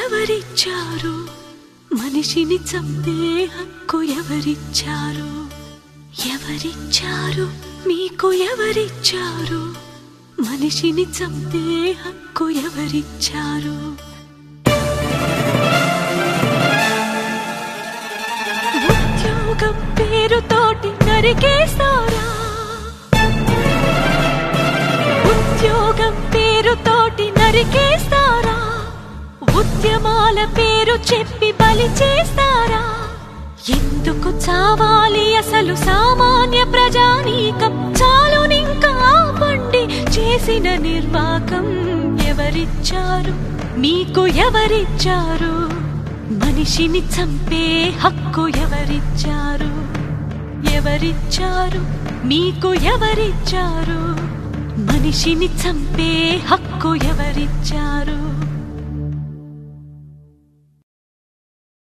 ఎవరిచ్చారు మనిషిని చంపే హక్కు ఎవరిచ్చారు ఎవరిచ్చారు మీకు ఎవరిచ్చారు మనిషిని చంపే హక్కు ఎవరిచ్చారు ఉద్యోగం పేరుతోటి నరికేస్తారా ఉద్యోగం పేరుతోటి నరికేస్తారా ఉద్యమాల పేరు చెప్పి బలి చేస్తారా ఎందుకు చావాలి అసలు సామాన్య ప్రజానీకం చాలునింకా ఆపండి చేసిన నిర్వాకం ఎవరిచ్చారు మీకు ఎవరిచ్చారు మనిషిని చంపే హక్కు ఎవరిచ్చారు ఎవరిచ్చారు మీకు ఎవరిచ్చారు మనిషిని చంపే హక్కు ఎవరిచ్చారు